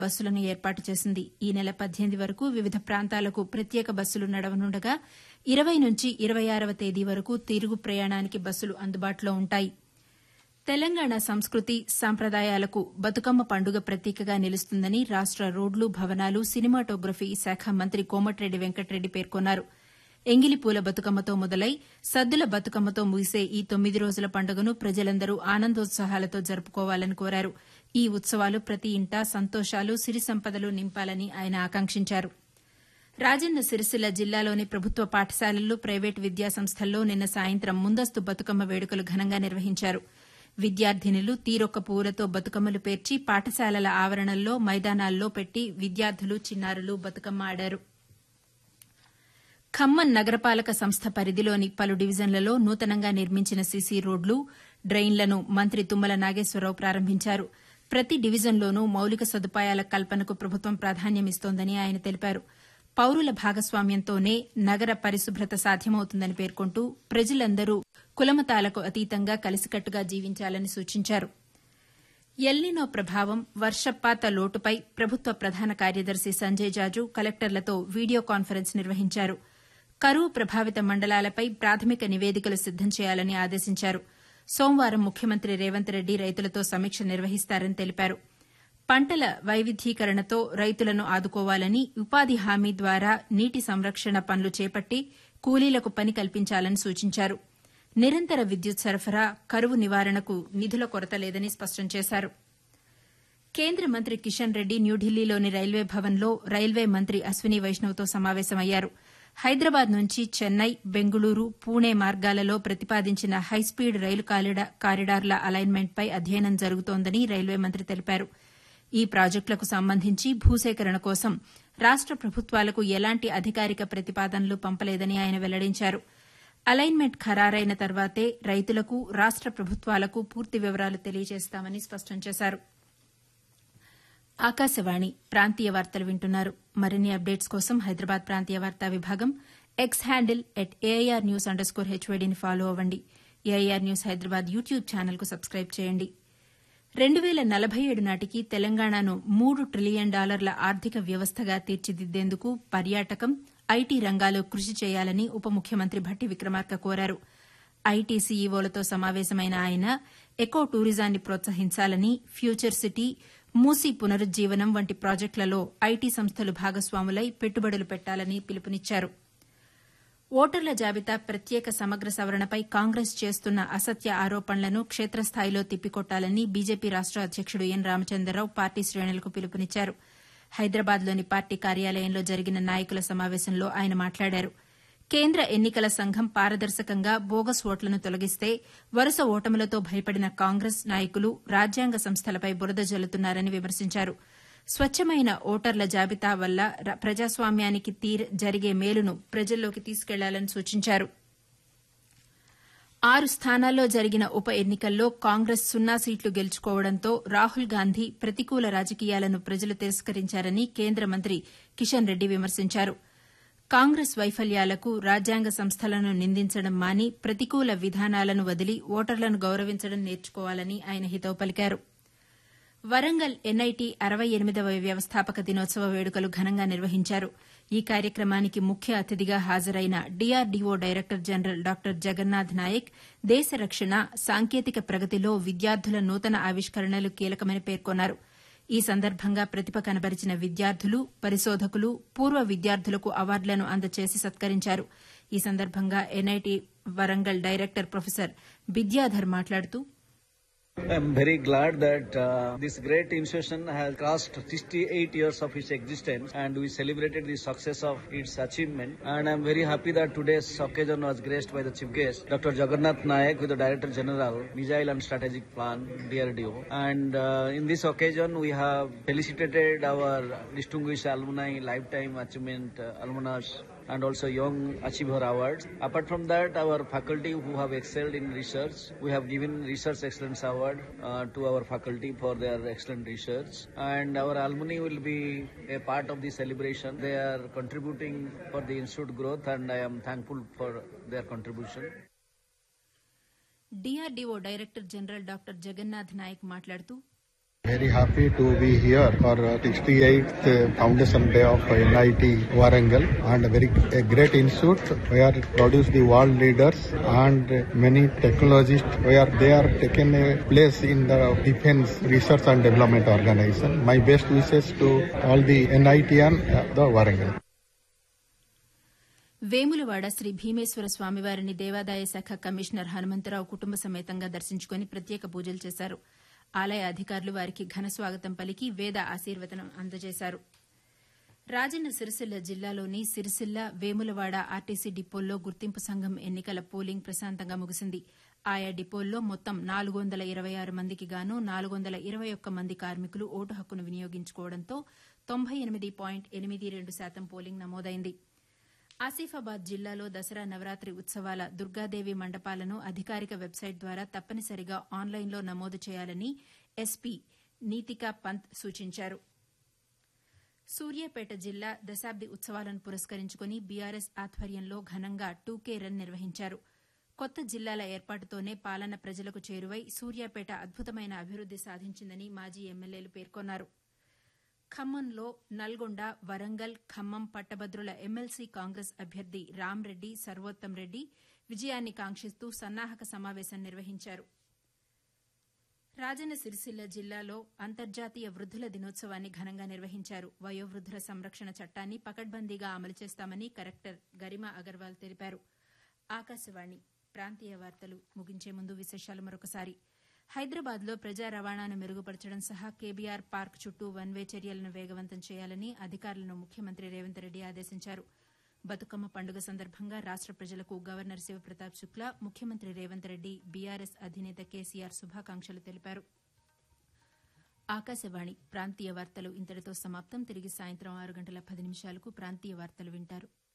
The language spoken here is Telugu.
బస్సులను ఏర్పాటు చేసింది ఈ నెల పద్దెనిమిది వరకు వివిధ ప్రాంతాలకు ప్రత్యేక బస్సులు నడవనుండగా ఇరవై నుంచి ఇరవై ఆరవ తేదీ వరకు తిరుగు ప్రయాణానికి బస్సులు అందుబాటులో ఉంటాయి తెలంగాణ సంస్కృతి సంప్రదాయాలకు బతుకమ్మ పండుగ ప్రతీకగా నిలుస్తుందని రాష్ట రోడ్లు భవనాలు సినిమాటోగ్రఫీ శాఖ మంత్రి కోమటిరెడ్డి వెంకటరెడ్డి పేర్కొన్నారు ఎంగిలిపూల బతుకమ్మతో మొదలై సద్దుల బతుకమ్మతో ముగిసే ఈ తొమ్మిది రోజుల పండుగను ప్రజలందరూ ఆనందోత్సాహాలతో జరుపుకోవాలని కోరారు ఈ ఉత్సవాలు ప్రతి ఇంటా సంతోషాలు సిరి సంపదలు నింపాలని ఆయన ఆకాంక్షించారు రాజన్న సిరిసిల్ల జిల్లాలోని ప్రభుత్వ పాఠశాలలు ప్రైవేటు విద్యాసంస్థల్లో నిన్న సాయంత్రం ముందస్తు బతుకమ్మ వేడుకలు ఘనంగా నిర్వహించారు విద్యార్థినులు తీరొక్క పువ్వులతో బతుకమ్మలు పేర్చి పాఠశాలల ఆవరణల్లో మైదానాల్లో పెట్టి విద్యార్థులు చిన్నారులు బతుకమ్మ ఆడారు ఖమ్మం నగరపాలక సంస్థ పరిధిలోని పలు డివిజన్లలో నూతనంగా నిర్మించిన సీసీ రోడ్లు డ్రెయిన్లను మంత్రి తుమ్మల నాగేశ్వరరావు ప్రారంభించారు ప్రతి డివిజన్లోనూ మౌలిక సదుపాయాల కల్పనకు ప్రభుత్వం ప్రాధాన్యమిస్తోందని ఆయన తెలిపారు పౌరుల భాగస్వామ్యంతోనే నగర పరిశుభ్రత సాధ్యమవుతుందని పేర్కొంటూ ప్రజలందరూ కులమతాలకు అతీతంగా కలిసికట్టుగా జీవించాలని సూచించారు ఎల్నినో ప్రభావం వర్షపాత లోటుపై ప్రభుత్వ ప్రధాన కార్యదర్శి సంజయ్ జాజు కలెక్టర్లతో వీడియో కాన్ఫరెన్స్ నిర్వహించారు కరువు ప్రభావిత మండలాలపై ప్రాథమిక నివేదికలు సిద్దం చేయాలని ఆదేశించారు సోమవారం ముఖ్యమంత్రి రేవంత్ రెడ్డి రైతులతో సమీక్ష నిర్వహిస్తారని తెలిపారు పంటల వైవిధ్యీకరణతో రైతులను ఆదుకోవాలని ఉపాధి హామీ ద్వారా నీటి సంరక్షణ పనులు చేపట్టి కూలీలకు పని కల్పించాలని సూచించారు నిరంతర విద్యుత్ సరఫరా కరువు నివారణకు నిధుల కొరత లేదని స్పష్టం చేశారు కేంద్ర మంత్రి కిషన్ రెడ్డి న్యూఢిల్లీలోని రైల్వే భవన్లో రైల్వే మంత్రి అశ్విని వైష్ణవ్తో సమావేశమయ్యారు హైదరాబాద్ నుంచి చెన్నై బెంగుళూరు పూణే మార్గాలలో ప్రతిపాదించిన హైస్పీడ్ రైలు కారిడార్ల అలైన్మెంట్పై అధ్యయనం జరుగుతోందని రైల్వే మంత్రి తెలిపారు ఈ ప్రాజెక్టులకు సంబంధించి భూసేకరణ కోసం రాష్ట ప్రభుత్వాలకు ఎలాంటి అధికారిక ప్రతిపాదనలు పంపలేదని ఆయన వెల్లడించారు అలైన్మెంట్ ఖరారైన తర్వాతే రైతులకు రాష్ట ప్రభుత్వాలకు పూర్తి వివరాలు తెలియజేస్తామని స్పష్టం చేశారు ఆకాశవాణి ప్రాంతీయ వార్తలు వింటున్నారు మరిన్ని అప్డేట్స్ కోసం హైదరాబాద్ ప్రాంతీయ వార్తా విభాగం X handle at AIR news underscore హెచ్వైడీని ఫాలో అవ్వండి ఏఐఆర్ న్యూస్ హైదరాబాద్ యూట్యూబ్ ఛానల్కు సబ్స్క్రైబ్ చేయండి రెండు వేల నలభై ఏడు నాటికి తెలంగాణను మూడు ట్రిలియన్ డాలర్ల ఆర్థిక వ్యవస్థగా తీర్చిదిద్దేందుకు పర్యాటకం ఐటీ రంగాల్లో కృషి చేయాలని ఉప ముఖ్యమంత్రి భట్టి విక్రమార్క కోరారు ఐటీ సీఈఓలతో సమావేశమైన ఆయన ఎకో టూరిజాన్ని ప్రోత్సహించాలని ఫ్యూచర్ సిటీ మూసీ పునరుజ్జీవనం వంటి ప్రాజెక్టులలో ఐటీ సంస్థలు భాగస్వాములై పెట్టుబడులు పెట్టాలని పిలుపునిచ్చారు ఓటర్ల జాబితా ప్రత్యేక సమగ్ర సవరణపై కాంగ్రెస్ చేస్తున్న అసత్య ఆరోపణలను క్షేత్రస్థాయిలో తిప్పికొట్టాలని బీజేపీ రాష్ట అధ్యకుడు ఎన్ రామచంద్రరావు పార్టీ శ్రేణులకు పిలుపునిచ్చారు హైదరాబాద్లోని పార్టీ కార్యాలయంలో జరిగిన నాయకుల సమావేశంలో ఆయన మాట్లాడారు కేంద్ర ఎన్నికల సంఘం పారదర్శకంగా బోగస్ ఓట్లను తొలగిస్తే వరుస ఓటములతో భయపడిన కాంగ్రెస్ నాయకులు రాజ్యాంగ సంస్థలపై బురద జల్లుతున్నారని విమర్శించారు స్వచ్చమైన ఓటర్ల జాబితా వల్ల ప్రజాస్వామ్యానికి జరిగే మేలును ప్రజల్లోకి తీసుకెళ్లాలని సూచించారు ఆరు స్థానాల్లో జరిగిన ఉప ఎన్నికల్లో కాంగ్రెస్ సున్నా సీట్లు గెలుచుకోవడంతో రాహుల్ గాంధీ ప్రతికూల రాజకీయాలను ప్రజలు తిరస్కరించారని కేంద్ర మంత్రి కిషన్ రెడ్డి విమర్శించారు కాంగ్రెస్ వైఫల్యాలకు రాజ్యాంగ సంస్థలను నిందించడం మాని ప్రతికూల విధానాలను వదిలి ఓటర్లను గౌరవించడం నేర్చుకోవాలని ఆయన హితవు పలికారు వరంగల్ ఎన్ఐటి అరవై ఎనిమిదవ వ్యవస్థాపక దినోత్సవ వేడుకలు ఘనంగా నిర్వహించారు ఈ కార్యక్రమానికి ముఖ్య అతిథిగా హాజరైన DRDO director general doctor Jagannath Naik దేశ రక్షణ సాంకేతిక ప్రగతిలో విద్యార్థుల నూతన ఆవిష్కరణలు కీలకమని పేర్కొన్నారు ఈ సందర్భంగా ప్రతిభ కనబరిచిన విద్యార్థులు పరిశోధకులు పూర్వ విద్యార్థులకు అవార్డులను అందజేసి సత్కరించారు ఈ సందర్భంగా NIT Warangal director professor Vidyadhar మాట్లాడుతూ I'm very glad that uh, this great institution has crossed 68 years of its existence and we celebrated the success of its achievement. And I'm very happy that today's occasion was graced by the chief guest, Dr. Jagannath Nayak, with the Director General, Missile and Strategic Plan, DRDO. And uh, in this occasion, we have felicitated our distinguished alumni, lifetime achievement uh, alumnus and also Young Achiever Awards. Apart from that, our faculty who have excelled in research, we have given Research Excellence Award uh, to our faculty for their excellent research. And our alumni will be a part of the celebration. They are contributing for the institute growth and I am thankful for their contribution. DRDO director general doctor Jagannath Naik మాట్లాడుతూ Very happy to be here for uh, 68th uh, Foundation Day of NIT Warangal and a very a great institute where produce the world leaders and uh, many technologists where they are taken a place in the defense research and development organization. My best wishes to all the NIT and uh, the Warangal. Vemulawada Shri Bhimeswara స్వామివారిని దేవాదాయ శాఖ కమిషనర్ హనుమంతరావు కుటుంబ సమేతంగా దర్శించుకుని ప్రత్యేక పూజలు చేశారు ఆలయ అధికారులు వారికి ఘన స్వాగతం పలికి వేద ఆశీర్వచనం అందజేశారు రాజన్న సిరిసిల్ల జిల్లాలోని సిరిసిల్ల వేములవాడ ఆర్టీసీ డిపోల్లో గుర్తింపు సంఘం ఎన్నికల పోలింగ్ ప్రశాంతంగా ముగిసింది ఆయా డిపోల్లో మొత్తం నాలుగు వందల ఇరవై ఆరు మందికి గాను నాలుగు వందల ఇరవై ఒక్క మంది కార్మికులు ఓటు హక్కును వినియోగించుకోవడంతో తొంభై ఎనిమిది పాయింట్ ఎనిమిది రెండు శాతం పోలింగ్ నమోదైంది ఆసిఫాబాద్ జిల్లాలో దసరా నవరాత్రి ఉత్సవాల దుర్గాదేవి మండపాలను అధికారిక వెబ్సైట్ ద్వారా తప్పనిసరిగా ఆన్లైన్లో నమోదు చేయాలని ఎస్పీ నీతికా పంత్ సూచించారు సూర్యాపేట జిల్లా దశాబ్ది ఉత్సవాలను పురస్కరించుకుని బీఆర్ఎస్ ఆధ్వర్యంలో ఘనంగా టూకే రన్ నిర్వహించారు కొత్త జిల్లాల ఏర్పాటుతోనే పాలన ప్రజలకు చేరువై సూర్యాపేట అద్భుతమైన అభివృద్ది సాధించిందని మాజీ ఎమ్మెల్యేలు పేర్కొన్నారు ఖమ్మంలో నల్గొండ వరంగల్ ఖమ్మం పట్టభద్రుల ఎమ్మెల్సీ కాంగ్రెస్ అభ్యర్థి రామ్రెడ్డి సర్వోత్తం రెడ్డి విజయాన్ని కాంక్షిస్తూ సన్నాహక సమావేశం నిర్వహించారు రాజన్న సిరిసిల్ల జిల్లాలో అంతర్జాతీయ వృద్దుల దినోత్సవాన్ని ఘనంగా నిర్వహించారు వయోవృద్దుల సంరక్షణ చట్టాన్ని పకడ్బందీగా అమలు చేస్తామని కలెక్టర్ గరిమా అగర్వాల్ తెలిపారు ఆకాశవాణి ప్రాంతీయ వార్తలు ముగించే ముందు విశేషాలు మరొకసారి హైదరాబాద్లో ప్రజా రవాణాను మెరుగుపరచడం సహా కేబీఆర్ పార్క్ చుట్టూ వన్ వే చర్యలను వేగవంతం చేయాలని అధికారులను ముఖ్యమంత్రి రేవంత్ రెడ్డి ఆదేశించారు బతుకమ్మ పండుగ సందర్భంగా రాష్ట ప్రజలకు గవర్నర్ శివప్రతాప్ శుక్లా ముఖ్యమంత్రి రేవంత్ రెడ్డి బీఆర్ఎస్ అధినేత కేసీఆర్ శుభాకాంక్షలు తెలిపారు ఆకాశవాణి ప్రాంతీయ వార్తలు ఇంతటితో సమాప్తం తిరిగి సాయంత్రం ఆరు గంటల పది నిమిషాలకు ప్రాంతీయ వార్తలు వింటారు